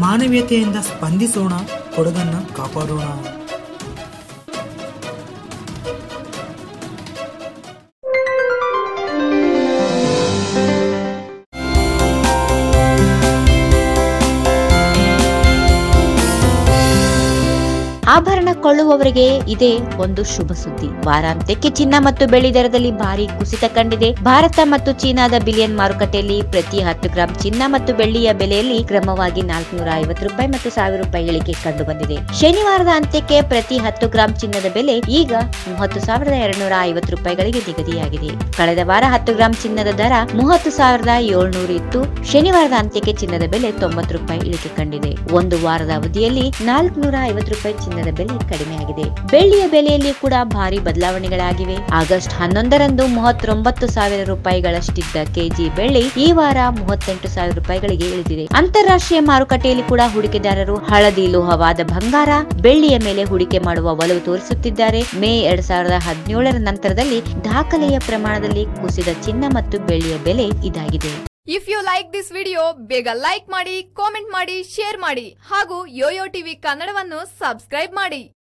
ಮಾನವೀಯತೆಯಿಂದ ಸ್ಪಂದಿಸೋಣ ಕೊಡಗನ್ನ ಕಾಪಾಡೋಣ ಆಭರಣ ಕೊಳ್ಳುವವರಿಗೆ ಇದೇ ಒಂದು ಶುಭ ಸುದ್ದಿ ವಾರಾಂತ್ಯಕ್ಕೆ ಚಿನ್ನ ಮತ್ತು ಬೆಳ್ಳಿ ದರದಲ್ಲಿ ಭಾರಿ ಕುಸಿತ ಕಂಡಿದೆ ಭಾರತ ಮತ್ತು ಚೀನಾದ ಬಿಲಿಯನ್ ಮಾರುಕಟ್ಟೆಯಲ್ಲಿ ಪ್ರತಿ ಹತ್ತು ಗ್ರಾಂ ಚಿನ್ನ ಮತ್ತು ಬೆಳ್ಳಿಯ ಬೆಲೆಯಲ್ಲಿ ಕ್ರಮವಾಗಿ ನಾಲ್ಕುನೂರ ಐವತ್ತು ರೂಪಾಯಿ ಮತ್ತು ಸಾವಿರ ರೂಪಾಯಿ ಇಳಿಕೆ ಕಂಡು ಬಂದಿದೆ ಶನಿವಾರದ ಅಂತ್ಯಕ್ಕೆ ಪ್ರತಿ ಹತ್ತು ಗ್ರಾಂ ಚಿನ್ನದ ಬೆಲೆ ಈಗ ಮೂವತ್ತು ಸಾವಿರದ ಎರಡ್ನೂರ ಐವತ್ತು ರೂಪಾಯಿಗಳಿಗೆ ನಿಗದಿಯಾಗಿದೆ ಕಳೆದ ವಾರ ಹತ್ತು ಗ್ರಾಂ ಚಿನ್ನದ ದರ ಮೂವತ್ತು ಸಾವಿರದ ಏಳ್ನೂರು ಇತ್ತು ಶನಿವಾರದ ಅಂತ್ಯಕ್ಕೆ ಚಿನ್ನದ ಬೆಲೆ ತೊಂಬತ್ತು ರೂಪಾಯಿ ಇಳಿಕೆ ಕಂಡಿದೆ ಒಂದು ವಾರದ ಅವಧಿಯಲ್ಲಿ ನಾಲ್ಕುನೂರ ಐವತ್ತು ರೂಪಾಯಿ ಚಿನ್ನದ ಬೆಲೆ ಕಡಿಮೆಯಾಗಿದೆ ಬೆಳ್ಳಿಯ ಬೆಲೆಯಲ್ಲಿ ಕೂಡ ಭಾರಿ ಬದಲಾವಣೆಗಳಾಗಿವೆ ಆಗಸ್ಟ್ ಹನ್ನೊಂದರಂದು ಮೂವತ್ತೊಂಬತ್ತು ಸಾವಿರ ರೂಪಾಯಿಗಳಷ್ಟಿದ್ದ ಕೆಜಿ ಬೆಳ್ಳಿ ಈ ವಾರ ಮೂವತ್ತೆಂಟು ಸಾವಿರ ರೂಪಾಯಿಗಳಿಗೆ ಇಳಿದಿದೆ ಅಂತಾರಾಷ್ಟ್ರೀಯ ಮಾರುಕಟ್ಟೆಯಲ್ಲಿ ಕೂಡ ಹೂಡಿಕೆದಾರರು ಹಳದಿ ಲೋಹವಾದ ಬಂಗಾರ ಬೆಳ್ಳಿಯ ಮೇಲೆ ಹೂಡಿಕೆ ಮಾಡುವ ಒಲವು ತೋರಿಸುತ್ತಿದ್ದಾರೆ ಮೇ ಎರಡ್ ಸಾವಿರದ ಹದಿನೇಳರ ನಂತರದಲ್ಲಿ ದಾಖಲೆಯ ಪ್ರಮಾಣದಲ್ಲಿ ಕುಸಿದ ಚಿನ್ನ ಮತ್ತು ಬೆಳ್ಳಿಯ ಬೆಲೆ ಇದಾಗಿದೆ if you like this video ಬೇಗ ಲೈಕ್ ಮಾಡಿ ಕಾಮೆಂಟ್ ಮಾಡಿ ಶೇರ್ ಮಾಡಿ ಹಾಗೂ ಯೋಯೋ ಟಿವಿ ಕನ್ನಡವನ್ನು ಸಬ್ಸ್ಕ್ರೈಬ್ ಮಾಡಿ